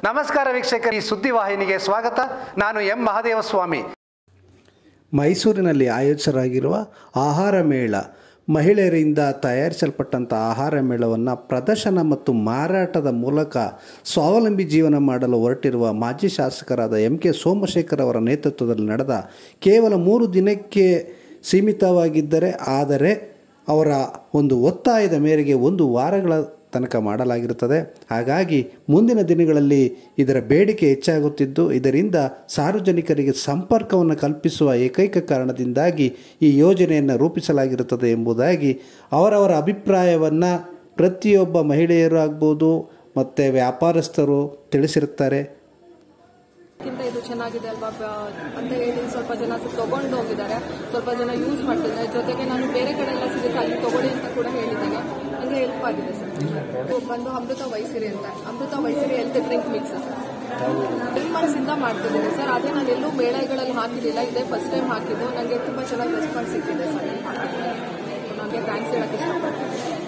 ನಮಸ್ಕಾರ ವೀಕ್ಷಕರು ಈ ಸುದ್ದಿವಾಹಿನಿಗೆ ಸ್ವಾಗತ ನಾನು ಎಂ ಮಹದೇವಸ್ವಾಮಿ ಮೈಸೂರಿನಲ್ಲಿ ಆಯೋಜಿಸಲಾಗಿರುವ ಆಹಾರ ಮೇಳ ಮಹಿಳೆಯರಿಂದ ತಯಾರಿಸಲ್ಪಟ್ಟಂಥ ಆಹಾರ ಮೇಳವನ್ನು ಪ್ರದರ್ಶನ ಮತ್ತು ಮಾರಾಟದ ಮೂಲಕ ಸ್ವಾವಲಂಬಿ ಜೀವನ ಮಾಡಲು ಹೊರಟಿರುವ ಮಾಜಿ ಶಾಸಕರಾದ ಎಂ ಕೆ ಸೋಮಶೇಖರ್ ಅವರ ನೇತೃತ್ವದಲ್ಲಿ ನಡೆದ ಕೇವಲ ಮೂರು ದಿನಕ್ಕೆ ಸೀಮಿತವಾಗಿದ್ದರೆ ಆದರೆ ಅವರ ಒಂದು ಒತ್ತಾಯದ ಮೇರೆಗೆ ಒಂದು ವಾರಗಳ ತನಕ ಮಾಡಲಾಗಿರುತ್ತದೆ ಹಾಗಾಗಿ ಮುಂದಿನ ದಿನಗಳಲ್ಲಿ ಇದರ ಬೇಡಿಕೆ ಹೆಚ್ಚಾಗುತ್ತಿದ್ದು ಇದರಿಂದ ಸಾರ್ವಜನಿಕರಿಗೆ ಸಂಪರ್ಕವನ್ನು ಕಲ್ಪಿಸುವ ಏಕೈಕ ಕಾರಣದಿಂದಾಗಿ ಈ ಯೋಜನೆಯನ್ನು ರೂಪಿಸಲಾಗಿರುತ್ತದೆ ಎಂಬುದಾಗಿ ಅವರವರ ಅಭಿಪ್ರಾಯವನ್ನು ಪ್ರತಿಯೊಬ್ಬ ಮಹಿಳೆಯರು ಆಗ್ಬೋದು ಮತ್ತು ವ್ಯಾಪಾರಸ್ಥರು ತಿಳಿಸಿರುತ್ತಾರೆ ಕ್ಕಿಂತ ಇದು ಚೆನ್ನಾಗಿದೆ ಅಲ್ವಾ ಬ- ಅಂತ ಹೇಳಿ ಸ್ವಲ್ಪ ಜನ ತಗೊಂಡು ಹೋಗಿದ್ದಾರೆ ಸ್ವಲ್ಪ ಜನ ಯೂಸ್ ಮಾಡ್ತಿದ್ದಾರೆ ಜೊತೆಗೆ ನಾನು ಬೇರೆ ಕಡೆ ಎಲ್ಲ ಸಿಗುತ್ತೆ ಅಲ್ಲಿ ತಗೊಳ್ಳಿ ಅಂತ ಕೂಡ ಹೇಳಿದ್ದೇನೆ ನನಗೆ ಹೆಲ್ಪ್ ಆಗಿದೆ ಸರ್ ಇದು ಬಂದು ಅಮೃತ ವೈಸಿರಿ ಅಂತ Amrutha Vaisiri health drink mix three months ಇಂದ ಮಾಡ್ತಿದ್ದೀನಿ ಸರ್ ಅದೇ ನಾನು ಎಲ್ಲೂ ಮೇಳಗಳಲ್ಲಿ ಹಾಕಿರಲಿಲ್ಲ ಇದೇ ಫಸ್ಟ್ ಟೈಮ್ ಹಾಕಿದ್ದು ನನಗೆ ತುಂಬಾ ಚೆನ್ನಾಗಿ ರೆಸ್ಪಾನ್ಸ್ ಸಿಕ್ಕಿದೆ ಸರ್ ನನಗೆ ಥ್ಯಾಂಕ್ಸ್ ಹೇಳಕ್ಕೆ ಇಷ್ಟಪಡ್ತೀನಿ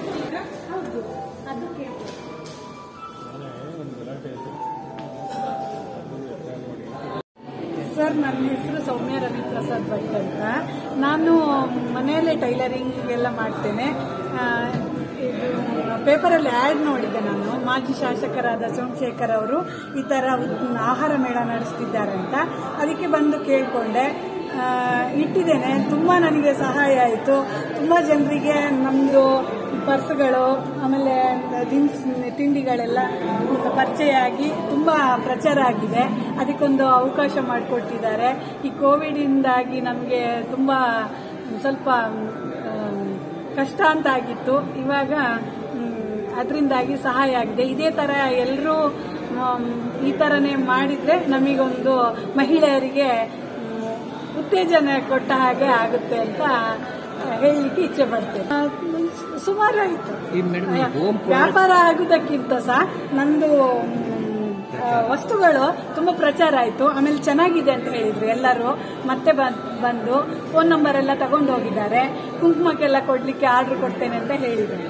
ಸರ್ ನನ್ನ ಹೆಸರು ಸೌಮ್ಯ ರವಿಪ್ರಸಾದ್ ಭಟ್ ಅಂತ ನಾನು ಮನೆಯಲ್ಲೇ ಟೈಲರಿಂಗ್ ಎಲ್ಲ ಮಾಡ್ತೇನೆ ಆ, ಇದು ಪೇಪರಲ್ಲಿ ಆ್ಯಡ್ ನೋಡಿದ್ದೆ ನಾನು ಮಾಜಿ ಶಾಸಕರಾದ ಸೋಮಶೇಖರ್ ಅವರು ಈ ಥರ ಉದ್- ಆಹಾರ ಮೇಳ ನಡೆಸ್ತಿದ್ದಾರೆ ಅಂತ ಅದಕ್ಕೆ ಬಂದು ಕೇಳಿಕೊಂಡೆ ಇಟ್ಟಿದ್ದೇನೆ ತುಂಬ ನನಗೆ ಸಹಾಯ ಆಯಿತು ತುಂಬ ಜನರಿಗೆ ನಮ್ಮದು ಪರ್ಸ್ಗಳು ಆಮೇಲೆ ದಿನ್ಸ್ ತಿಂಡಿಗಳೆಲ್ಲ ಪರಿಚಯ ಆಗಿ ತುಂಬ ಪ್ರಚಾರ ಆಗಿದೆ ಅದಕ್ಕೊಂದು ಅವಕಾಶ ಮಾಡಿಕೊಟ್ಟಿದ್ದಾರೆ ಈ ಕೋವಿಡಿಂದಾಗಿ ನಮಗೆ ತುಂಬ ಸ್ವಲ್ಪ ಮ್, ಕಷ್ಟ ಅಂತ ಆಗಿತ್ತು ಇವಾಗ ಅದರಿಂದಾಗಿ ಸಹಾಯ ಆಗಿದೆ ಇದೇ ಥರ ಎಲ್ಲರೂ ಈ ಥರನೇ ಮಾಡಿದರೆ ನಮಗೊಂದು ಮಹಿಳೆಯರಿಗೆ ಮ್, ಉತ್ತೇಜನ ಕೊಟ್ಟ ಹಾಗೆ ಆಗುತ್ತೆ ಅಂತ ಹೇಳಲಿಕ್ಕೆ ಇಚ್ಛೆ ಪಡ್ತೇನೆ ಆ, ಸುಮಾರು ಆಯಿತು ವ್ಯಾಪಾರ ಆಗುವುದಕ್ಕಿಂತ ಸಹ ನಂದು ಮ್, ಆ, ವಸ್ತುಗಳು ತುಂಬಾ ಪ್ರಚಾರ ಆಯಿತು ಆಮೇಲೆ ಚೆನ್ನಾಗಿದೆ ಅಂತ ಹೇಳಿದ್ರು ಎಲ್ಲರೂ ಮತ್ತೆ ಬನ್- ಬಂದು ಫೋನ್ ನಂಬರ್ ಎಲ್ಲ ತಗೊಂಡು ಹೋಗಿದ್ದಾರೆ ಕುಂಕುಮಕ್ಕೆಲ್ಲ ಕೊಡ್ಲಿಕ್ಕೆ ಆರ್ಡರ್ ಕೊಡ್ತೇನೆ ಅಂತ ಹೇಳಿದ್ದಾರೆ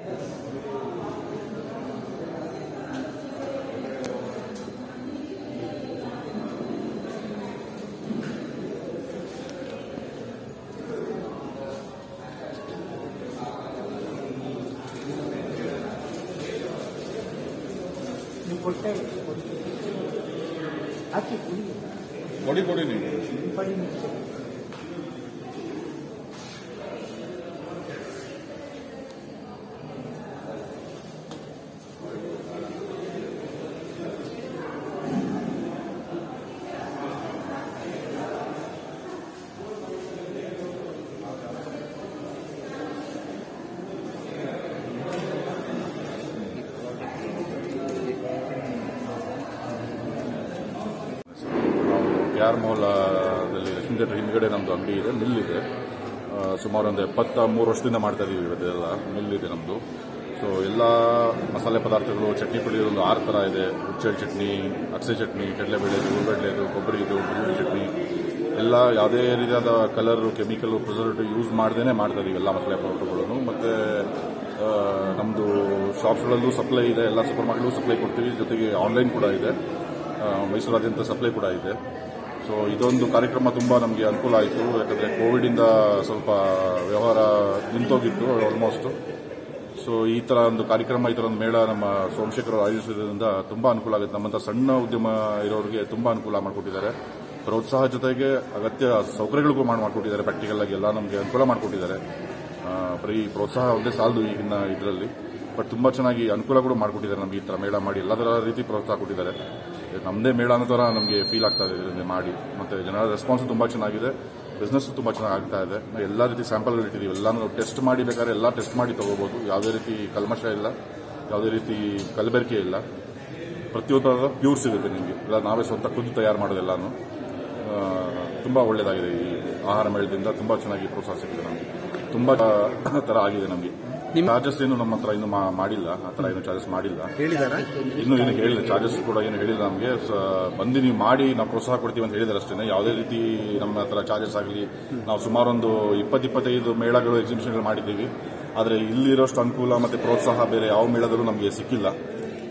ಕೊಡಿ ಕೊಡಿ ನೀವು ಕೆ ಆರ್ ಮಾಲ್ದಲ್ಲಿ ಲಕ್ಷ್ಮೀ ಥಿಯೇಟರ್ ಹಿಂದ್ಗಡೆ ನಮ್ಮದು ಅಂಗಡಿ ಇದೆ ಮಿಲ್ ಇದೆ ಆ, ಸುಮಾರು ಒಂದು ಎಪ್ಪತ್ತ ಮೂರು ವರ್ಷದಿಂದ ಮಾಡ್ತಾ ಇದೀವಿ ಇದೆಲ್ಲ ಮಿಲ್ ಇದೆ ನಮ್ಮದು ಸೊ ಎಲ್ಲ ಮಸಾಲೆ ಪದಾರ್ಥಗಳು ಚಟ್ನಿ ಪುಡಿ ಒಂದು ಆರು ಥರ ಇದೆ ಹುಚ್ಚೆಳ್ ಚಟ್ನಿ ಅಗಸೆ ಚಟ್ನಿ ಕಡಲೆಬೇಳೆದು ಉಳ್ಳಗಡ್ಲೆದು ಕೊಬ್ಬರಿದು ಬೆಳ್ಳುಳ್ಳಿ ಚಟ್ನಿ ಎಲ್ಲ ಯಾವುದೇ ರೀತಿಯಾದ ಕಲರು ಕೆಮಿಕಲ್ ಪ್ರಿಸರ್ವೇಟಿವ್ ಯೂಸ್ ಮಾಡ್ದೇ ಮಾಡ್ತಾ ಇದೀವಿ ಎಲ್ಲ ಮಸಾಲೆ ಪದಾರ್ಥಗಳನ್ನು ಮತ್ತು ನಮ್ಮದು ಶಾಪ್ಸ್ಗಳಲ್ಲೂ ಸಪ್ಲೈ ಇದೆ ಎಲ್ಲ ಸೂಪರ್ ಮಾರ್ಕೆಟ್ಗೂ ಸಪ್ಲೈ ಕೊಡ್ತೀವಿ ಜೊತೆಗೆ ಆನ್ಲೈನ್ ಕೂಡ ಇದೆ ಆ, ಮೈಸೂರಾದ್ಯಂತ ಸಪ್ಲೈ ಕೂಡ ಇದೆ ಸೊ ಇದೊಂದು ಕಾರ್ಯಕ್ರಮ ತುಂಬ ನಮಗೆ ಅನುಕೂಲ ಆಯಿತು ಯಾಕಂದರೆ ಕೋವಿಡಿಂದ ಸ್ವಲ್ಪ ವ್ಯವಹಾರ ನಿಂತೋಗಿತ್ತು ಆಲ್ಮೋಸ್ಟ್ ಸೊ ಈ ಥರ ಒಂದು ಕಾರ್ಯಕ್ರಮ ಈ ಥರ ಒಂದು ಮೇಳ ನಮ್ಮ ಸೋಮಶೇಖರ್ ಅವರು ಆಯೋಜಿಸೋದ್ರಿಂದ ತುಂಬ ಅನುಕೂಲ ಆಗುತ್ತೆ ನಮ್ಮಂಥ ಸಣ್ಣ ಉದ್ಯಮ ಇರೋರಿಗೆ ತುಂಬ ಅನುಕೂಲ ಮಾಡಿಕೊಟ್ಟಿದ್ದಾರೆ ಪ್ರೋತ್ಸಾಹ ಜೊತೆಗೆ ಅಗತ್ಯ ಸೌಕರ್ಯಗಳಿಗೂ ಮಾಡಿ ಮಾಡಿಕೊಟ್ಟಿದ್ದಾರೆ ಪ್ರಾಕ್ಟಿಕಲ್ ಆಗಿ ಎಲ್ಲ ನಮಗೆ ಅನುಕೂಲ ಮಾಡಿಕೊಟ್ಟಿದ್ದಾರೆ ಆ, ಬರೀ ಪ್ರೋತ್ಸಾಹ ಒಂದೇ ಸಾಲದು ಈಗಿನ ಇದರಲ್ಲಿ ಬಟ್ ತುಂಬ ಚೆನ್ನಾಗಿ ಅನುಕೂಲ ಕೂಡ ಮಾಡಿಕೊಟ್ಟಿದ್ದಾರೆ ನಮಗೆ ಈ ಥರ ಮೇಳ ಮಾಡಿ ಎಲ್ಲ ಥರ ರೀತಿ ಪ್ರೋತ್ಸಾಹ ಕೊಟ್ಟಿದ್ದಾರೆ ಇದು ನಮ್ಮದೇ ಮೇಳ ಅನ್ನೋ ಥರ ನಮಗೆ ಫೀಲ್ ಆಗ್ತಾ ಇದೆ ಇದರಿಂದ ಮಾಡಿ ಮತ್ತು ಜನರ ರೆಸ್ಪಾನ್ಸ್ ತುಂಬ ಚೆನ್ನಾಗಿದೆ ಬಿಸ್ನೆಸ್ ತುಂಬ ಚೆನ್ನಾಗಿ ಆಗ್ತಾ ಇದೆ ನಾವು ಎಲ್ಲ ರೀತಿ ಸ್ಯಾಂಪಲ್ಗಳು ಇಟ್ಟಿದ್ದೀವಿ ಎಲ್ಲಾನು ಟೆಸ್ಟ್ ಮಾಡಿ ಬೇಕಾದ್ರೆ ಎಲ್ಲ ಟೆಸ್ಟ್ ಮಾಡಿ ತಗೋಬಹುದು ಯಾವುದೇ ರೀತಿ ಕಲ್ಮಶ ಇಲ್ಲ ಯಾವುದೇ ರೀತಿ ಕಲಬೆರಕೆ ಇಲ್ಲ ಪ್ರತಿಯೊಂದು ಪ್ಯೂರ್ ಸಿಗುತ್ತೆ ನಿಮಗೆ ಎಲ್ಲ ನಾವೇ ಸ್ವಂತ ಖುದ್ದು ತಯಾರು ಮಾಡೋದೆಲ್ಲಾನು ಆ, ತುಂಬಾ ಒಳ್ಳೆಯದಾಗಿದೆ ಈ ಆಹಾರ ಮೇಳದಿಂದ ತುಂಬಾ ಚೆನ್ನಾಗಿ ಪ್ರೋತ್ಸಾಹ ಸಿಕ್ಕಿದೆ ನಮಗೆ ತುಂಬಾ ತರ ಆಗಿದೆ ನಮಗೆ ಚಾರ್ಜಸ್ ಏನು ನಮ್ಮ ಹತ್ರ ಇನ್ನು ಮಾ- ಮಾಡಿಲ್ಲ ಆ ಥರ ಏನು ಚಾರ್ಜಸ್ ಮಾಡಿಲ್ಲ ಇನ್ನು ಏನು ಹೇಳಿಲ್ಲ ಚಾರ್ಜಸ್ ಕೂಡ ಏನು ಹೇಳಿಲ್ಲ ನಮಗೆ ಬಂದು ನೀವು ಮಾಡಿ ನಾವು ಪ್ರೋತ್ಸಾಹ ಕೊಡ್ತೀವಿ ಅಂತ ಹೇಳಿದಾರೆ ಅಷ್ಟೇ ಯಾವುದೇ ರೀತಿ ನಮ್ಮ ಹತ್ರ ಚಾರ್ಜಸ್ ಆಗಲಿ ನಾವು ಸುಮಾರೊಂದು ಇಪ್ಪತ್ತು ಇಪ್ಪತ್ತೈದು ಮೇಳಗಳು ಎಕ್ಸಿಬಿಷನ್ಗಳು ಮಾಡಿದ್ದೀವಿ ಆದರೆ ಇಲ್ಲಿರೋಷ್ಟು ಅನುಕೂಲ ಮತ್ತು ಪ್ರೋತ್ಸಾಹ ಬೇರೆ ಯಾವ ಮೇಳದಲ್ಲೂ ನಮಗೆ ಸಿಕ್ಕಿಲ್ಲ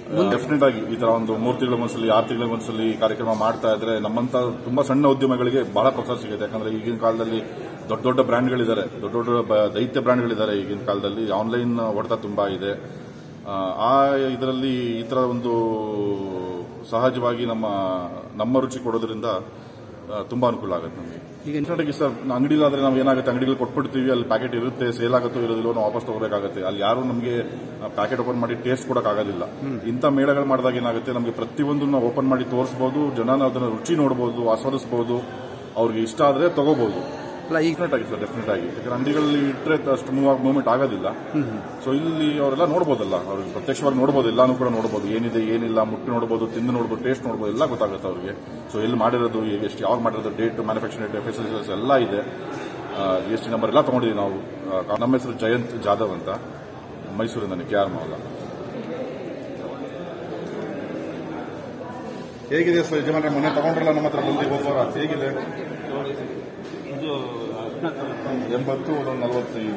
ಡೆಫಿನೆಟ್ ಆಗಿ ಈ ತರ ಒಂದು ಮೂರು ತಿಂಗಳ ಒಂದ್ಸಲಿ ಆರು ತಿಂಗಳ ಒಂದ್ಸಲಿ ಕಾರ್ಯಕ್ರಮ ಮಾಡ್ತಾ ಇದ್ರೆ ನಮ್ಮಂತ ತುಂಬಾ ಸಣ್ಣ ಉದ್ಯಮಗಳಿಗೆ ಬಹಳ ಪ್ರೋತ್ಸಾಹ ಸಿಗುತ್ತೆ ಯಾಕಂದ್ರೆ ಈಗಿನ ಕಾಲದಲ್ಲಿ ದೊಡ್ಡ ದೊಡ್ಡ ಬ್ರ್ಯಾಂಡ್ಗಳಿದ್ದಾರೆ ದೊಡ್ಡ ದೊಡ್ಡ ಬ- ದೈತ್ಯ ಬ್ರ್ಯಾಂಡ್ಗಳಿದ್ದಾರೆ ಈಗಿನ ಕಾಲದಲ್ಲಿ ಆನ್ಲೈನ್ ಹೊಡೆತ ತುಂಬಾ ಇದೆ ಆ, ಆ ಇದರಲ್ಲಿ ಈ ತರ ಒಂದು ಸಹಜವಾಗಿ ನಮ್ಮ ನಮ್ಮ ರುಚಿ ಕೊಡೋದ್ರಿಂದ ಆ, ತುಂಬಾ ಅನುಕೂಲ ಆಗುತ್ತೆ ನಮಗೆ ಈಗ ಇಂಟರ್ನೆಟ್ಗೆ ಸರ್ ಅಂಗಡಿಲಾದ್ರೆ ನಾವು ಏನಾಗುತ್ತೆ ಅಂಗಡಿಗಳು ಕೊಟ್ಬಿಡ್ತೀವಿ ಅಲ್ಲಿ ಪ್ಯಾಕೆಟ್ ಇರುತ್ತೆ ಸೇಲ್ ಆಗುತ್ತೋ ಇರೋದಿಲ್ಲೋ ನಾವು ವಾಪಸ್ ತಗೋಬೇಕಾಗುತ್ತೆ ಅಲ್ಲಿ ಯಾರು ನಮಗೆ ಪ್ಯಾಕೆಟ್ ಓಪನ್ ಮಾಡಿ ಟೇಸ್ಟ್ ಕೊಡಕ್ ಆಗೋದಿಲ್ಲ ಇಂಥ ಮೇಳಗಳು ಮಾಡಿದಾಗ ಏನಾಗುತ್ತೆ ನಮಗೆ ಪ್ರತಿಯೊಂದು ನಾವು ಓಪನ್ ಮಾಡಿ ತೋರಿಸಬಹುದು ಜನ ಅದನ್ನ ರುಚಿ ನೋಡಬಹುದು ಆಸ್ವಾದಿಸಬಹುದು ಅವ್ರಿಗೆ ಇಷ್ಟ ಆದ್ರೆ ತಗೋಬಹುದು ಅಲ್ಲ ಈಗ ಡೆಫಿನೆಟ್ ಆಗಿ ಸರ್ ಡೆಫಿನೆಟ್ ಆಗಿ ಯಾಕಂದ್ರೆ ಅಂಗಡಿಗಳಲ್ಲಿ ಇಟ್ಟರೆ ಅಷ್ಟು ಮೂವ್ ಆಗಿ ಮೂವ್ಮೆಂಟ್ ಆಗೋದಿಲ್ಲ ಸೊ ಇಲ್ಲಿ ಅವರೆಲ್ಲ ನೋಡ್ಬೋದಲ್ಲ ಅವ್ರಿಗೆ ಪ್ರತ್ಯಕ್ಷವಾಗಿ ನೋಡ್ಬೋದು ಎಲ್ಲಾನು ಕೂಡ ನೋಡ್ಬೋದು ಏನಿದೆ ಏನಿಲ್ಲ ಮುಟ್ಟು ನೋಡ್ಬೋದು ತಿಂದು ನೋಡ್ಬೋದು ಟೇಸ್ಟ್ ನೋಡ್ಬೋದು ಎಲ್ಲ ಗೊತ್ತಾಗುತ್ತೆ ಅವ್ರಿಗೆ ಸೊ ಎಲ್ಲಿ ಮಾಡಿರೋದು ಈಗ ಎಷ್ಟು ಯಾವಾಗ ಮಾಡಿರೋದು ಡೇಟ್ ಮ್ಯಾನುಫ್ಯಾಕ್ಚರಿಂಗ್ ಡೇಟ್ ಫೆಸಿಲಿಟೀಸ್ ಎಲ್ಲ ಇದೆ ಜಿ ಎಸ್ ಟಿ ನಂಬರ್ ಎಲ್ಲ ತಗೊಂಡಿದ್ದೀವಿ ನಾವು ಆ, ನಮ್ಮ ಹೆಸರು ಜಯಂತ್ ಜಾಧವ್ ಅಂತ ಮೈಸೂರಿನ ಕೆ ಆರ್ ಮಾವಲ ಹೇಗಿದೆ ಸರ್ ಯಜಮಾನ್ರೆ ಮೊನ್ನೆ ತಗೊಂಡ್ರಲ್ಲ ನಮ್ಮ ಹತ್ರ ಬಂದು ಹೋಗೋರ ಹೇಗಿದೆ ಎಂಬತ್ತು ಒಂದು ನಲವತ್ತೈದು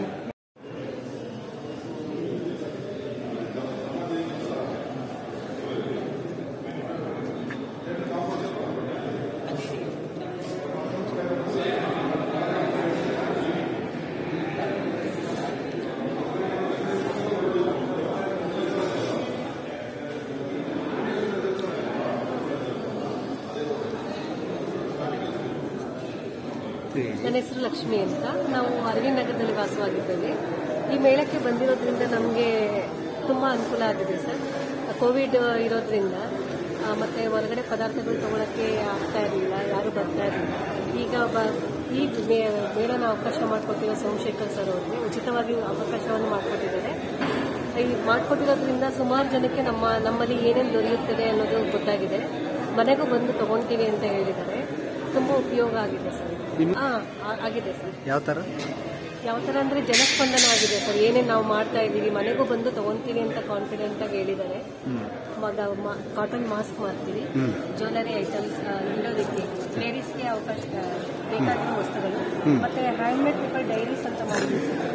ನನ್ನ ಹೆಸರು ಲಕ್ಷ್ಮಿ ಅಂತ ನಾವು ಅರವಿಂದ್ ನಗರದಲ್ಲಿ ವಾಸವಾಗಿದ್ದೇವೆ ಈ ಮೇಳಕ್ಕೆ ಬಂದಿರೋದ್ರಿಂದ ನಮಗೆ ತುಂಬ ಅನುಕೂಲ ಆಗಿದೆ ಸರ್ ಕೋವಿಡ್ ಇರೋದ್ರಿಂದ ಆ, ಮತ್ತೆ ಹೊರಗಡೆ ಪದಾರ್ಥಗಳು ತಗೊಳಕ್ಕೆ ಆಗ್ತಾ ಇರಲಿಲ್ಲ ಯಾರು ಬರ್ತಾ ಇರಲಿಲ್ಲ ಈಗ ಬ ಈ ಮೇ- ಮೇಳನ ಅವಕಾಶ ಮಾಡಿಕೊಟ್ಟಿರೋ ಸೋಮಶೇಖರ್ ಸರ್ ಅವರಿಗೆ ಉಚಿತವಾಗಿ ಅವಕಾಶವನ್ನು ಮಾಡಿಕೊಟ್ಟಿದ್ದಾರೆ ಈ ಮಾಡಿಕೊಟ್ಟಿರೋದ್ರಿಂದ ಸುಮಾರು ಜನಕ್ಕೆ ನಮ್ಮ ನಮ್ಮಲ್ಲಿ ಏನೇನು ದೊರೆಯುತ್ತದೆ ಅನ್ನೋದು ಗೊತ್ತಾಗಿದೆ ಮನೆಗೂ ಬಂದು ತಗೊಳ್ತೀವಿ ಅಂತ ಹೇಳಿದ್ದಾರೆ ತುಂಬ ಉಪಯೋಗ ಆಗಿದೆ ಸರ್ ಹಾ ಆ- ಆಗಿದೆ ಸರ್ ಯಾವ ಥರ ಯಾವ ಥರ ಅಂದರೆ ಜನಸ್ಪಂದನ ಆಗಿದೆ ಸರ್ ಏನೇನು ನಾವು ಮಾಡ್ತಾ ಇದ್ದೀವಿ ಮನೆಗೂ ಬಂದು ತಗೊಂತೀವಿ ಅಂತ ಕಾನ್ಫಿಡೆಂಟ್ ಆಗಿ ಹೇಳಿದ್ದಾರೆ ಕಾಟನ್ ಮಾಸ್ಕ್ ಮಾಡ್ತೀವಿ ಜ್ಯುವೆಲರಿ ಐಟಮ್ಸ್ ಇಡೋದಕ್ಕೆ ಲೇಡೀಸ್ಗೆ ಅವಕಾಶ ಆ, ಬೇಕಾಗಿರೋ ವಸ್ತುಗಳು ಮತ್ತೆ ಹ್ಯಾಂಡ್ಮೇಡ್ ಪೇಪರ್ ಡೈರೀಸ್ ಅಂತ ಮಾಡಿದ್ದೀವಿ ಸರ್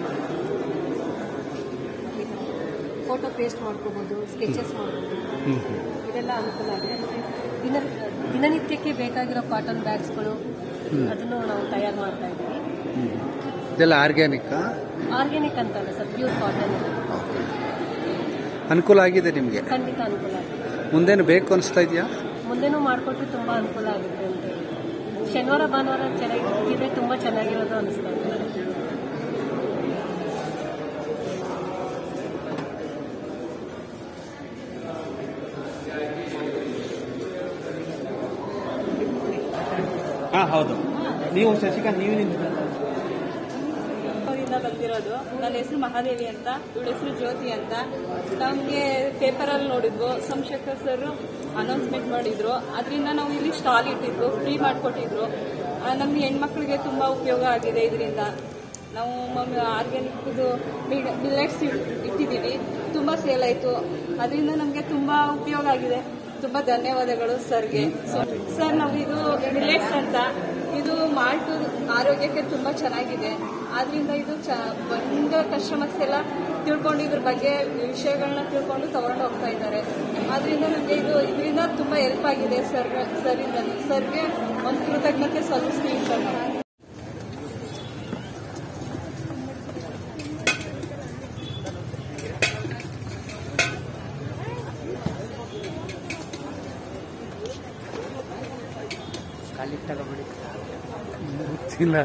ಫೋಟೋ ಪೇಸ್ಟ್ ಮಾಡ್ಕೋಬಹುದು ಸ್ಕೆಚಸ್ ಮಾಡ್ಬೋದು ಇದೆಲ್ಲ ಅನುಕೂಲ ಆಗಿದೆ ಮತ್ತೆ ದಿನ ದಿನನಿತ್ಯಕ್ಕೆ ಬೇಕಾಗಿರೋ ಕಾಟನ್ ಬ್ಯಾಗ್ಸ್ಗಳು ಅದನ್ನು ನಾವು ತಯಾರು ಮಾಡ್ತಾ ಇದ್ದೀವಿ ಇದೆಲ್ಲ ಆರ್ಗ್ಯಾನಿಕ್ ಆರ್ಗ್ಯಾನಿಕ್ ಅಂತಲ್ಲ ಸರ್ ಪ್ಯೂರ್ ಕಾಟನ್ ಅನುಕೂಲ ಆಗಿದೆ ನಿಮಗೆ ಖಂಡಿತ ಅನುಕೂಲ ಆಗಿದೆ ಮುಂದೇನು ಬೇಕು ಅನಿಸ್ತಾ ಇದೆಯಾ ಮುಂದೆನೂ ಮಾಡಿಕೊಟ್ರೆ ತುಂಬಾ ಅನುಕೂಲ ಆಗುತ್ತೆ ಅಂತ ಹೇಳಿ ಶನಿವಾರ ಭಾನುವಾರ ಚೆನ್ನಾಗಿದ್ರೆ ತುಂಬಾ ಚೆನ್ನಾಗಿರೋದು ಅನಿಸ್ತಾ ಇದೆ ಹಾ ಹೌದು ನೀವು ಶಶಿಕಾಂತ್ ನೀವು ಅವರಿಂದ ಬಂದಿರೋದು ನನ್ನ ಹೆಸರು ಮಹಾದೇವಿ ಅಂತ ಇವಳ ಹೆಸರು ಜ್ಯೋತಿ ಅಂತ ನಮಗೆ ಪೇಪರಲ್ಲಿ ನೋಡಿದ್ವು ಸೋಮಶೇಖರ್ ಸರ್ ಅನೌನ್ಸ್ಮೆಂಟ್ ಮಾಡಿದ್ರು ಅದರಿಂದ ನಾವು ಇಲ್ಲಿ ಸ್ಟಾಲ್ ಇಟ್ಟಿದ್ವು ಫ್ರೀ ಮಾಡಿಕೊಟ್ಟಿದ್ರು ನಮಗೆ ಹೆಣ್ಮಕ್ಳಿಗೆ ತುಂಬ ಉಪಯೋಗ ಆಗಿದೆ ಇದರಿಂದ ನಾವು ಆರ್ಗ್ಯಾನಿಕ್ದು ಮಿಲೆಟ್ಸ್ ಇಟ್ಟಿದ್ದೀವಿ ತುಂಬ ಸೇಲ್ ಆಯಿತು ಅದರಿಂದ ನಮಗೆ ತುಂಬ ಉಪಯೋಗ ಆಗಿದೆ ತುಂಬ ಧನ್ಯವಾದಗಳು ಸರ್ಗೆ ಸರ್ ನಾವು ಇದು ಮಿಲೆಟ್ಸ್ ಅಂತ ಇದು ಮಾಲ್ಟು ಆರೋಗ್ಯಕ್ಕೆ ತುಂಬ ಚೆನ್ನಾಗಿದೆ ಆದ್ರಿಂದ ಇದು ಚ ಬಂದ ಕಸ್ಟಮರ್ಸ್ ಎಲ್ಲ ತಿಳ್ಕೊಂಡು ಇದ್ರ ಬಗ್ಗೆ ವಿಷಯಗಳನ್ನ ತಿಳ್ಕೊಂಡು ತಗೊಂಡು ಹೋಗ್ತಾ ಇದ್ದಾರೆ ಆದ್ರಿಂದ ನಮಗೆ ಇದು ಇದರಿಂದ ತುಂಬ ಹೆಲ್ಪ್ ಆಗಿದೆ ಸರ್ ಸರಿಂದ ಸರ್ಗೆ ಒಂದು ಕೃತಜ್ಞತೆ ಸಲ್ಲಿಸ್ತೀವಿ ಸರ್ ನಾವು ಇಲ್ಲ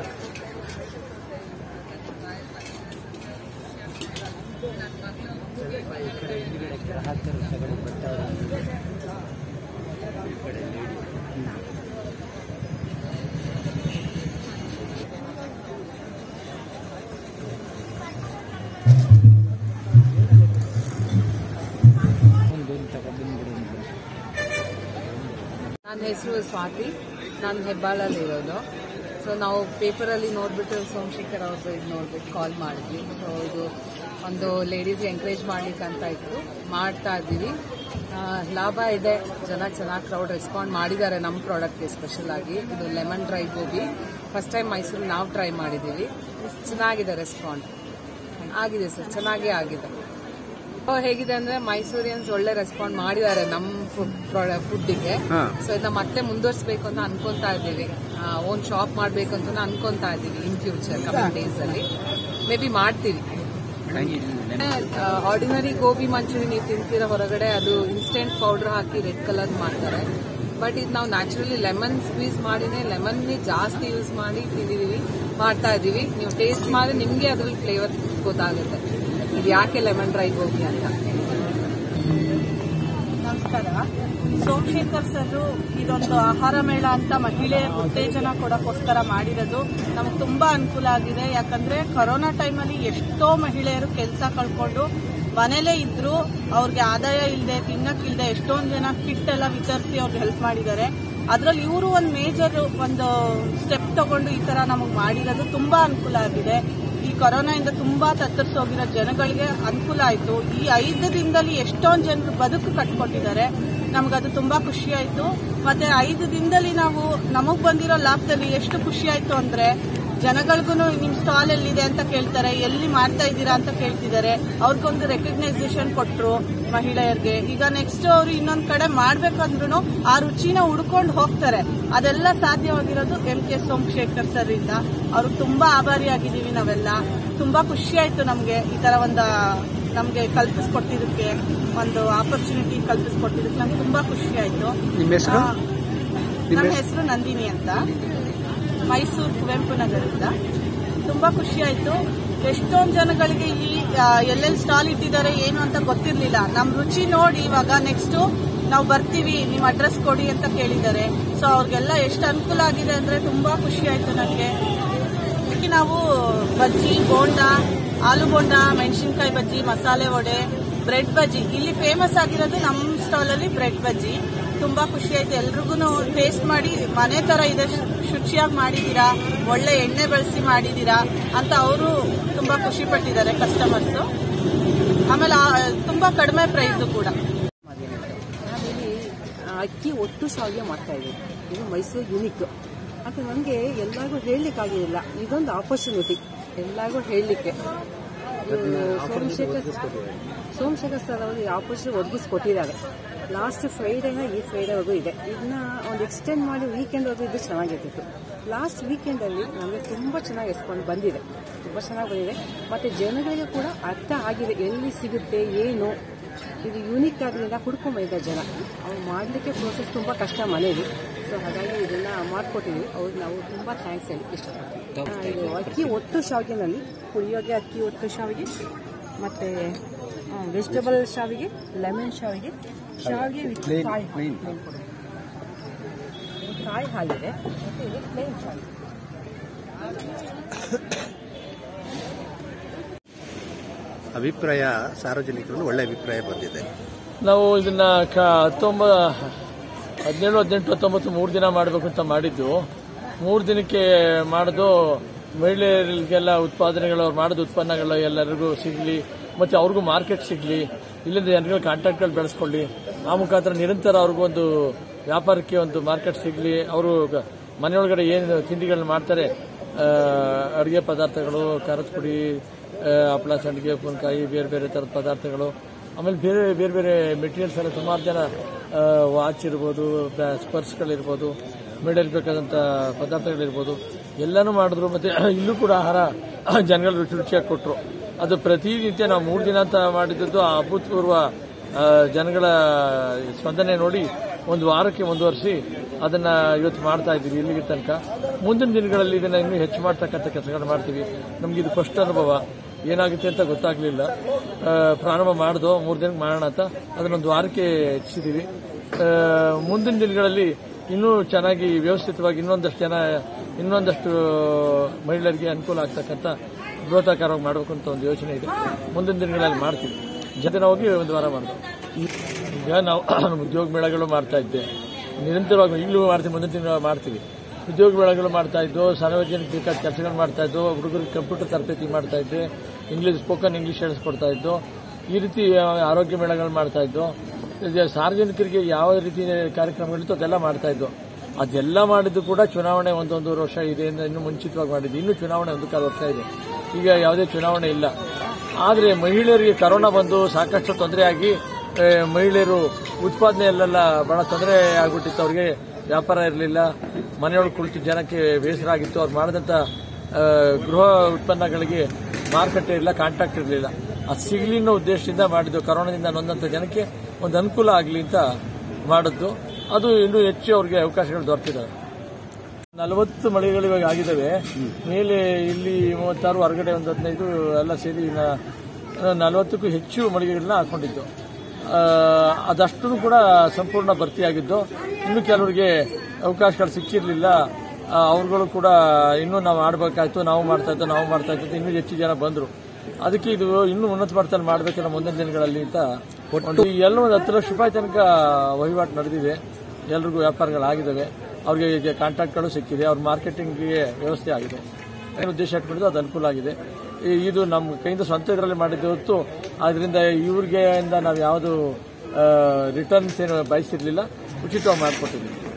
ನನ್ನ ಹೆಸರು ಸ್ವಾತಿ ನಾನು ಹೆಬ್ಬಾಳಲ್ಲಿರೋದು ಸೊ ನಾವು ಪೇಪರಲ್ಲಿ ನೋಡಿಬಿಟ್ಟು ಸೋಮಶೇಖರ್ ಅವ್ರದ್ದು ಇದು ನೋಡ್ಬಿಟ್ಟು ಕಾಲ್ ಮಾಡಿದ್ವಿ ಸೊ ಇದು ಒಂದು ಲೇಡೀಸ್ಗೆ ಎಂಕರೇಜ್ ಮಾಡ್ಲಿಕ್ಕೆ ಅಂತ ಇತ್ತು ಮಾಡ್ತಾ ಇದ್ದೀವಿ ಆ, ಲಾಭ ಇದೆ ಜನ ಚೆನ್ನಾಗಿ ಕ್ರೌಡ್ ರೆಸ್ಪಾಂಡ್ ಮಾಡಿದ್ದಾರೆ ನಮ್ಮ ಪ್ರಾಡಕ್ಟ್ಗೆ ಸ್ಪೆಷಲ್ ಆಗಿ ಇದು lemon dry gobi first time Mysuru ನಾವು ಟ್ರೈ ಮಾಡಿದ್ದೀವಿ ಚೆನ್ನಾಗಿದೆ ರೆಸ್ಪಾಂಡ್ ಆಗಿದೆ ಸರ್ ಚೆನ್ನಾಗೇ ಆಗಿದೆ ಹೇಗಿದೆ ಅಂದ್ರೆ ಮೈಸೂರಿಯನ್ಸ್ ಒಳ್ಳೆ ರೆಸ್ಪಾಂಡ್ ಮಾಡಿದ್ದಾರೆ ನಮ್ಮ ಫುಡ್ಗೆ ಸೊ ಇದನ್ನ ಮತ್ತೆ ಮುಂದುವರಿಸಬೇಕು ಅಂತ ಅನ್ಕೊಂತಾ ಇದ್ದೀವಿ ಓನ್ ಶಾಪ್ ಮಾಡ್ಬೇಕು ಅಂತ ಅನ್ಕೊಂತಾ ಇದ್ದೀವಿ ಇನ್ ಫ್ಯೂಚರ್ ಕಮಿಂಗ್ ಡೇಸ್ ಅಲ್ಲಿ ಮೇ ಬಿ ಮಾಡ್ತೀವಿ ಆರ್ಡಿನರಿ ಗೋಬಿ ಮಂಚೂರಿ ನೀವು ತಿಂತೀರ ಹೊರಗಡೆ ಅದು ಇನ್ಸ್ಟೆಂಟ್ ಪೌಡರ್ ಹಾಕಿ ರೆಡ್ ಕಲರ್ ಮಾಡ್ತಾರೆ ಬಟ್ ಇದು ನಾವು ನ್ಯಾಚುರಲಿ ಲೆಮನ್ ಸ್ಕ್ವೀಸ್ ಮಾಡಿನೇ ಲೆಮನ್ ಜಾಸ್ತಿ ಯೂಸ್ ಮಾಡಿ ತಿಂದಿದೀವಿ ಮಾಡ್ತಾ ಇದೀವಿ ನೀವು ಟೇಸ್ಟ್ ಮಾಡಿ ನಿಮ್ಗೆ ಅದ್ರಲ್ಲಿ ಫ್ಲೇವರ್ ಗೊತ್ತಾಗುತ್ತೆ ಇದು ಯಾಕೆ ಲೆಮನ್ ಡ್ರೈ ಗೋಬಿ ಅಂತ ನಮಸ್ಕಾರ ಸೋಮಶೇಖರ್ ಸರ್ ಇದೊಂದು ಆಹಾರ ಮೇಳ ಅಂತ ಮಹಿಳೆಯರ ಉತ್ತೇಜನ ಕೊಡೋಕ್ಕೋಸ್ಕರ ಮಾಡಿರೋದು ನಮಗೆ ತುಂಬಾ ಅನುಕೂಲ ಆಗಿದೆ ಯಾಕಂದ್ರೆ ಕೊರೋನಾ ಟೈಮಲ್ಲಿ ಎಷ್ಟೋ ಮಹಿಳೆಯರು ಕೆಲಸ ಕಳ್ಕೊಂಡು ಮನೇಲೇ ಇದ್ರು ಅವ್ರಿಗೆ ಆದಾಯ ಇಲ್ಲದೆ ತಿನ್ನಕ್ಕಿಲ್ಲದೆ ಎಷ್ಟೊಂದು ಜನ ಕಿಟ್ ಎಲ್ಲ ವಿತರಿಸಿ ಅವ್ರಿಗೆ ಹೆಲ್ಪ್ ಮಾಡಿದ್ದಾರೆ ಅದ್ರಲ್ಲಿ ಇವರು ಒಂದು ಮೇಜರ್ ಒಂದು ಸ್ಟೆಪ್ ತಗೊಂಡು ಈ ತರ ನಮಗೆ ಮಾಡಿರೋದು ತುಂಬಾ ಅನುಕೂಲ ಆಗಿದೆ ಈ ಕೊರೋನಾಯಿಂದ ತುಂಬಾ ತತ್ತರಿಸೋಗಿರೋ ಜನಗಳಿಗೆ ಅನುಕೂಲ ಆಯ್ತು ಈ ಐದು ದಿನದಲ್ಲಿ ಎಷ್ಟೊಂದು ಜನರು ಬದುಕು ಕಟ್ಕೊಟ್ಟಿದ್ದಾರೆ ನಮಗದು ತುಂಬಾ ಖುಷಿ ಆಯ್ತು ಮತ್ತೆ ಐದು ದಿನದಲ್ಲಿ ನಾವು ನಮಗ್ ಬಂದಿರೋ ಲಾಭದಲ್ಲಿ ಎಷ್ಟು ಖುಷಿ ಆಯ್ತು ಅಂದ್ರೆ ಜನಗಳಿಗೂ ನಿಮ್ ಸ್ಟಾಲ್ ಎಲ್ಲಿದೆ ಅಂತ ಕೇಳ್ತಾರೆ ಎಲ್ಲಿ ಮಾಡ್ತಾ ಇದ್ದೀರಾ ಅಂತ ಕೇಳ್ತಿದ್ದಾರೆ ಅವ್ರಿಗೊಂದು ರೆಕಗ್ನೈಸೇಷನ್ ಕೊಟ್ರು ಮಹಿಳೆಯರಿಗೆ ಈಗ ನೆಕ್ಸ್ಟ್ ಅವರು ಇನ್ನೊಂದ್ ಕಡೆ ಮಾಡ್ಬೇಕಂದ್ರೂ ಆ ರುಚಿನ ಹುಡ್ಕೊಂಡು ಹೋಗ್ತಾರೆ ಅದೆಲ್ಲ ಸಾಧ್ಯವಾಗಿರೋದು ಎಂ ಕೆ ಸೋಮಶೇಖರ್ ಸರ್ ಇಂದ ಅವ್ರಿಗೆ ತುಂಬಾ ಆಭಾರಿಯಾಗಿದ್ದೀವಿ ನಾವೆಲ್ಲ ತುಂಬಾ ಖುಷಿ ಆಯ್ತು ನಮ್ಗೆ ಈ ತರ ಒಂದು ನಮ್ಗೆ ಕಲ್ಪಿಸ್ಕೊಟ್ಟಿದ್ದಕ್ಕೆ ಒಂದು ಆಪರ್ಚುನಿಟಿ ಕಲ್ಪಿಸ್ಕೊಟ್ಟಿದ್ದಕ್ಕೆ ನಮ್ಗೆ ತುಂಬಾ ಖುಷಿ ಆಯ್ತು ನಿಮ್ಮ ಹೆಸರು? ಆ, ನಮ್ಮ ಹೆಸರು ನಂದಿನಿ ಅಂತ ಮೈಸೂರು ಕುವೆಂಪು ನಗರದಿಂದ ತುಂಬಾ ಖುಷಿ ಆಯ್ತು ಎಷ್ಟೊಂದು ಜನಗಳಿಗೆ ಈ ಆ, ಎಲ್ಲೆಲ್ಲಿ ಸ್ಟಾಲ್ ಇಟ್ಟಿದ್ದಾರೆ ಏನು ಅಂತ ಗೊತ್ತಿರ್ಲಿಲ್ಲ ನಮ್ ರುಚಿ ನೋಡಿ ಇವಾಗ ನೆಕ್ಸ್ಟ್ ನಾವು ಬರ್ತೀವಿ ನಿಮ್ ಅಡ್ರೆಸ್ ಕೊಡಿ ಅಂತ ಕೇಳಿದ್ದಾರೆ ಸೊ ಅವ್ರಿಗೆಲ್ಲ ಎಷ್ಟು ಅನುಕೂಲ ಆಗಿದೆ ಅಂದ್ರೆ ತುಂಬಾ ಖುಷಿ ಆಯ್ತು ನನಗೆ ಅದಕ್ಕೆ ನಾವು ಬಜ್ಜಿ ಬೋಂಡ ಆಲೂ ಬೋಂಡ ಮೆಣಸಿನ್ಕಾಯಿ ಬಜ್ಜಿ ಮಸಾಲೆ ವಡೆ ಬ್ರೆಡ್ ಬಜ್ಜಿ ಇಲ್ಲಿ ಫೇಮಸ್ ಆಗಿರೋದು ನಮ್ಮ ಸ್ಟಾಲ್ ಅಲ್ಲಿ ಬ್ರೆಡ್ ಬಜ್ಜಿ ತುಂಬಾ ಖುಷಿ ಆಯ್ತು ಎಲ್ರಿಗೂ ಟೇಸ್ಟ್ ಮಾಡಿ ಮನೆ ತರ ಇದೆ ಶು- ಶುಚಿಯಾಗಿ ಮಾಡಿದೀರಾ ಒಳ್ಳೆ ಎಣ್ಣೆ ಬಳಸಿ ಮಾಡಿದೀರಾ ಅಂತ ಅವರು ತುಂಬಾ ಖುಷಿ ಪಟ್ಟಿದ್ದಾರೆ ಕಸ್ಟಮರ್ಸ್ ಆಮೇಲೆ ಆ, ತುಂಬಾ ಕಡಿಮೆ ಪ್ರೈಸ್ ಕೂಡ ನಾವಿಲ್ಲಿ ಅಕ್ಕಿ ಒಟ್ಟು ಶಾವಿಗೆ ಮಾಡ್ತಾ ಇದ್ದೀವಿ ಇದು ಮೈಸೂರು ಯುನಿಕ್ ಅದು ನನಗೆ ಎಲ್ಲರಿಗೂ ಹೇಳಲಿಕ್ಕಾಗಿಲ್ಲ ಇದೊಂದು ಆಪರ್ಚುನಿಟಿ ಎಲ್ಲರಿಗೂ ಹೇಳಲಿಕ್ಕೆ ಸೋಮಶೇಖರ್ ಸೋಮಶೇಖರ್ ಸರ್ ಅವರು ಈ ಆಪರ್ಚುನಿಟಿ ಒದಗಿಸ್ಕೊಟ್ಟಿದ್ದಾರೆ ಲಾಸ್ಟ್ ಫ್ರೈಡೇನ ಈ ಫ್ರೈಡೇವರೆಗೂ ಇದೆ ಇದನ್ನ ಒಂದು ಎಕ್ಸ್ಟೆಂಡ್ ಮಾಡಿ ವೀಕೆಂಡ್ವರೆಗೂ ಇದು ಚೆನ್ನಾಗಿರ್ತಿತ್ತು ಲಾಸ್ಟ್ ವೀಕೆಂಡಲ್ಲಿ ನಮಗೆ ತುಂಬ ಚೆನ್ನಾಗಿ ರೆಸ್ಪಾಂಡ್ ಬಂದಿದೆ ತುಂಬ ಚೆನ್ನಾಗಿ ಬಂದಿದೆ ಮತ್ತು ಜನಗಳಿಗೆ ಕೂಡ ಅರ್ಥ ಆಗಿದೆ ಎಲ್ಲಿ ಸಿಗುತ್ತೆ ಏನು ಇದು ಯೂನಿಕ್ ಆದ್ರಿಂದ ಹುಡ್ಕೊಂಬಂದಿದ್ದಾರೆ ಜನ ಅವ್ರು ಮಾಡಲಿಕ್ಕೆ ಪ್ರೋಸೆಸ್ ತುಂಬ ಕಷ್ಟ ಮನೇಲಿ ಸೊ ಹಾಗಾಗಿ ಇದನ್ನ ಮಾಡಿಕೊಟ್ಟಿದ್ವಿ ಅವ್ರಿಗೆ ನಾವು ತುಂಬ ಥ್ಯಾಂಕ್ಸ್ ಹೇಳಿ ಇಷ್ಟಪಡ್ತೀವಿ ಆ, ಇದು ಅಕ್ಕಿ ಒಟ್ಟು ಶಾವಿಗೆನಲ್ಲಿ ಪುಳಿಯೋಗೆ ಅಕ್ಕಿ ಒಟ್ಟು ಶಾವಿಗೆ ಮತ್ತು ವೆಜಿಟಬಲ್ ಶಾವಿಗೆ ಲೆಮನ್ ಶಾವಿಗೆ ಶಾವಿಗೆ ವಿತ್ ಕಾಯಿ ಹಾಲು. ಇದು ಕಾಯಿ ಹಾಲಿದೆ ಮತ್ತು ಇದು ಪ್ಲೇನ್ ಶಾವಿಗೆ ಅಭಿಪ್ರಾಯ ಸಾರ್ವಜನಿಕರಲ್ಲಿ ಒಳ್ಳೆ ಅಭಿಪ್ರಾಯ ಬಂದಿದೆ ನಾವು ಇದನ್ನ ಕ ಹತ್ತೊಂಬ ಹದಿನೇಳು ಹದಿನೆಂಟು ಹತ್ತೊಂಬತ್ತು ಮೂರು ದಿನ ಮಾಡಬೇಕು ಅಂತ ಮಾಡಿದ್ದು ಮೂರು ದಿನಕ್ಕೆ ಮಾಡೋದು ಮಹಿಳೆಯರಿಗೆಲ್ಲ ಉತ್ಪಾದನೆಗಳು ಅವ್ರು ಮಾಡೋದು ಉತ್ಪನ್ನಗಳು ಎಲ್ಲರಿಗೂ ಸಿಗಲಿ ಮತ್ತೆ ಅವ್ರಿಗೂ ಮಾರ್ಕೆಟ್ ಸಿಗಲಿ ಇಲ್ಲಿಂದ ಜನಗಳ ಕಾಂಟ್ಯಾಕ್ಟ್ಗಳು ಬೆಳೆಸ್ಕೊಳ್ಳಿ ಆ ಮುಖಾಂತರ ನಿರಂತರ ಅವ್ರಿಗೂ ಒಂದು ವ್ಯಾಪಾರಕ್ಕೆ ಒಂದು ಮಾರ್ಕೆಟ್ ಸಿಗಲಿ ಅವರು ಮನೆಯೊಳಗಡೆ ಏನು ತಿಂಡಿಗಳನ್ನ ಮಾಡ್ತಾರೆ ಅಡುಗೆ ಪದಾರ್ಥಗಳು ಖಾರದ ಪುಡಿ ಆ, ಹಪ್ಪಳ ಸಂಡಿಗೆ ಉಪ್ಪಿನಕಾಯಿ ಬೇರೆ ಬೇರೆ ಥರದ ಪದಾರ್ಥಗಳು ಆಮೇಲೆ ಬೇರೆ ಬೇರೆ ಬೇರೆ ಮೆಟೀರಿಯಲ್ಸ್ ಎಲ್ಲ ಸುಮಾರು ಜನ ವಾಚ್ ಇರ್ಬೋದು ಬ್ಯಾ- ಸ್ಪರ್ಸ್ಗಳಿರ್ಬೋದು ಮೇಡಲ್ ಬೇಕಾದಂಥ ಪದಾರ್ಥಗಳಿರ್ಬೋದು ಎಲ್ಲನೂ ಮಾಡಿದ್ರು ಮತ್ತೆ ಇಲ್ಲೂ ಕೂಡ ಆಹಾರ ಜನಗಳು ರುಚಿ ರುಚಿಯಾಗಿ ಕೊಟ್ಟರು ಅದು ಪ್ರತಿನಿತ್ಯ ನಾವು ಮೂರು ದಿನ ಅಂತ ಮಾಡಿದ್ದು ಅಭೂತಪೂರ್ವ ಆ, ಜನಗಳ ಸ್ಪಂದನೆ ನೋಡಿ ಒಂದು ವಾರಕ್ಕೆ ಮುಂದುವರಿಸಿ ಅದನ್ನ ಇವತ್ತು ಮಾಡ್ತಾ ಇದ್ದೀವಿ ಇಲ್ಲಿಗೆ ತನಕ ಮುಂದಿನ ದಿನಗಳಲ್ಲಿ ಇದನ್ನ ಇನ್ನೂ ಹೆಚ್ಚು ಮಾಡ್ತಕ್ಕಂಥ ಕೆಲಸಗಳು ಮಾಡ್ತೀವಿ ನಮ್ಗೆ ಇದು ಫಸ್ಟ್ ಅನುಭವ ಏನಾಗುತ್ತೆ ಅಂತ ಗೊತ್ತಾಗ್ಲಿಲ್ಲ ಆ, ಪ್ರಾರಂಭ ಮಾಡ್ದೋ ಮೂರು ದಿನಕ್ಕೆ ಮಾಡೋಣ ಅಂತ ಅದನ್ನೊಂದು ವಾರಕ್ಕೆ ಹೆಚ್ಚಿಸಿದೀವಿ ಆ, ಮುಂದಿನ ದಿನಗಳಲ್ಲಿ ಇನ್ನೂ ಚೆನ್ನಾಗಿ ವ್ಯವಸ್ಥಿತವಾಗಿ ಇನ್ನೊಂದಷ್ಟು ಜನ ಇನ್ನೊಂದಷ್ಟು ಮಹಿಳೆಯರಿಗೆ ಅನುಕೂಲ ಆಗ್ತಕ್ಕಂಥ ಬೃಹತಾಕಾರವಾಗಿ ಮಾಡಬೇಕು ಅಂತ ಒಂದು ಯೋಚನೆ ಇದೆ ಮುಂದಿನ ದಿನಗಳಲ್ಲಿ ಮಾಡ್ತೀವಿ ಜೊತೆ ಹೋಗಿ ಒಂದು ವಾರ ಮಾಡ್ತೀವಿ ಈಗ ನಾವು ಉದ್ಯೋಗ ಮೇಳಗಳು ಮಾಡ್ತಾ ಇದ್ದೆ ನಿರಂತರವಾಗಿ ಈಗಲೂ ಮಾಡ್ತೀವಿ ಮುಂದಿನ ತಿಂಗಳು ಮಾಡ್ತೀವಿ ಉದ್ಯೋಗ ಮೇಳಗಳು ಮಾಡ್ತಾ ಇದ್ದು ಸಾರ್ವಜನಿಕ ಬೇಕಾದ ಕೆಲಸಗಳು ಮಾಡ್ತಾ ಇದ್ದು ಹುಡುಗರಿಗೆ ಕಂಪ್ಯೂಟರ್ ತರಬೇತಿ ಮಾಡ್ತಾ ಇದ್ದೆ ಇಂಗ್ಲೀಷ್ ಸ್ಪೋಕನ್ ಇಂಗ್ಲೀಷ್ ಹೇಳಿಸ್ಕೊಡ್ತಾ ಇದ್ದು ಈ ರೀತಿ ಆರೋಗ್ಯ ಮೇಳಗಳು ಮಾಡ್ತಾ ಇದ್ದು ಇದು ಸಾರ್ವಜನಿಕರಿಗೆ ಯಾವ ರೀತಿ ಕಾರ್ಯಕ್ರಮಗಳಿತ್ತು ಅದೆಲ್ಲ ಮಾಡ್ತಾ ಇದ್ದು ಅದೆಲ್ಲ ಮಾಡಿದ್ದು ಕೂಡ ಚುನಾವಣೆ ಒಂದೊಂದು ವರ್ಷ ಇದೆ ಇನ್ನು ಮುಂಚಿತವಾಗಿ ಮಾಡಿದ್ದು ಇನ್ನು ಚುನಾವಣೆ ಒಂದು ಕಾಲ ವರ್ಷ ಇದೆ ಈಗ ಯಾವುದೇ ಚುನಾವಣೆ ಇಲ್ಲ ಆದರೆ ಮಹಿಳೆಯರಿಗೆ ಕರೋನಾ ಬಂದು ಸಾಕಷ್ಟು ತೊಂದರೆಯಾಗಿ ಆ, ಮಹಿಳೆಯರು ಉತ್ಪಾದನೆಯಲ್ಲೆಲ್ಲ ಬಹಳ ತೊಂದರೆ ಆಗ್ಬಿಟ್ಟಿತ್ತು ಅವ್ರಿಗೆ ವ್ಯಾಪಾರ ಇರಲಿಲ್ಲ ಮನೆಯೊಳಗೆ ಕುಳಿತು ಜನಕ್ಕೆ ಬೇಸರ ಆಗಿತ್ತು ಅವ್ರು ಮಾಡಿದಂಥ ಆ, ಗೃಹ ಉತ್ಪನ್ನಗಳಿಗೆ ಮಾರುಕಟ್ಟೆ ಇಲ್ಲ ಕಾಂಟ್ಯಾಕ್ಟ್ ಇರಲಿಲ್ಲ ಅದು ಸಿಗಲಿ ಅನ್ನೋ ಉದ್ದೇಶದಿಂದ ಮಾಡಿದ್ದು ಕರೋನಾದಿಂದ ನೊಂದಂಥ ಜನಕ್ಕೆ ಒಂದು ಅನುಕೂಲ ಆಗಲಿ ಅಂತ ಮಾಡಿದ್ದು ಅದು ಇನ್ನೂ ಹೆಚ್ಚು ಅವ್ರಿಗೆ ಅವಕಾಶಗಳು ದೊರೆತಿದ್ದಾವೆ ನಲವತ್ತು ಮಳಿಗೆಗಳು ಇವಾಗ ಆಗಿದ್ದಾವೆ ಮೇಲೆ ಇಲ್ಲಿ ಮೂವತ್ತಾರು ಹೊರಗಡೆ ಒಂದು ಹದಿನೈದು ಎಲ್ಲ ಸೇರಿ ನ- ನಲವತ್ತಕ್ಕೂ ಹೆಚ್ಚು ಮಳಿಗೆಗಳನ್ನ ಹಾಕೊಂಡಿದ್ದು ಆ, ಅದಷ್ಟೂ ಕೂಡ ಸಂಪೂರ್ಣ ಭರ್ತಿಯಾಗಿದ್ದು ಇನ್ನು ಕೆಲವರಿಗೆ ಅವಕಾಶಗಳು ಸಿಕ್ಕಿರಲಿಲ್ಲ ಅವ್ರುಗಳು ಕೂಡ ಇನ್ನೂ ನಾವು ಆಡಬೇಕಾಯ್ತು ನಾವು ಮಾಡ್ತಾ ಇದ್ದೋ ನಾವು ಮಾಡ್ತಾ ಇದ್ದು ಇನ್ನೂ ಹೆಚ್ಚು ಜನ ಬಂದರು ಅದಕ್ಕೆ ಇದು ಇನ್ನೂ ಉನ್ನತ ಮಟ್ಟದಲ್ಲಿ ಮಾಡಬೇಕಲ್ಲ ಮುಂದಿನ ದಿನಗಳಲ್ಲಿ ಅಂತ ಒಂದು ಎಲ್ಲ ಒಂದು ಹತ್ತು ಲಕ್ಷ ರೂಪಾಯಿ ತನಕ ವಹಿವಾಟು ನಡೆದಿದೆ ಎಲ್ರಿಗೂ ವ್ಯಾಪಾರಗಳಾಗಿದ್ದಾವೆ ಅವ್ರಿಗೆ ಈಗ ಕಾಂಟ್ರಾಕ್ಟ್ಗಳು ಸಿಕ್ಕಿದೆ ಅವ್ರ ಮಾರ್ಕೆಟಿಂಗ್ಗೆ ವ್ಯವಸ್ಥೆ ಆಗಿದೆ ಏನು ಉದ್ದೇಶ ಇಟ್ಕೊಂಡಿದ್ದು ಅದು ಅನುಕೂಲ ಆಗಿದೆ ಈ- ಇದು ನಮ್ಮ ಕೈಯಿಂದ ಸ್ವಂತ ಇದರಲ್ಲಿ ಮಾಡಿದ್ದು ಹೊತ್ತು ಅದರಿಂದ ಇವ್ರಿಗೆ ಇಂದ ನಾವು ಯಾವುದು ರಿಟರ್ನ್ಸ್ ಏನು ಬಯಸಿರಲಿಲ್ಲ ಉಚಿತವಾಗಿ ಮಾಡಿಕೊಟ್ಟಿದ್ದೀವಿ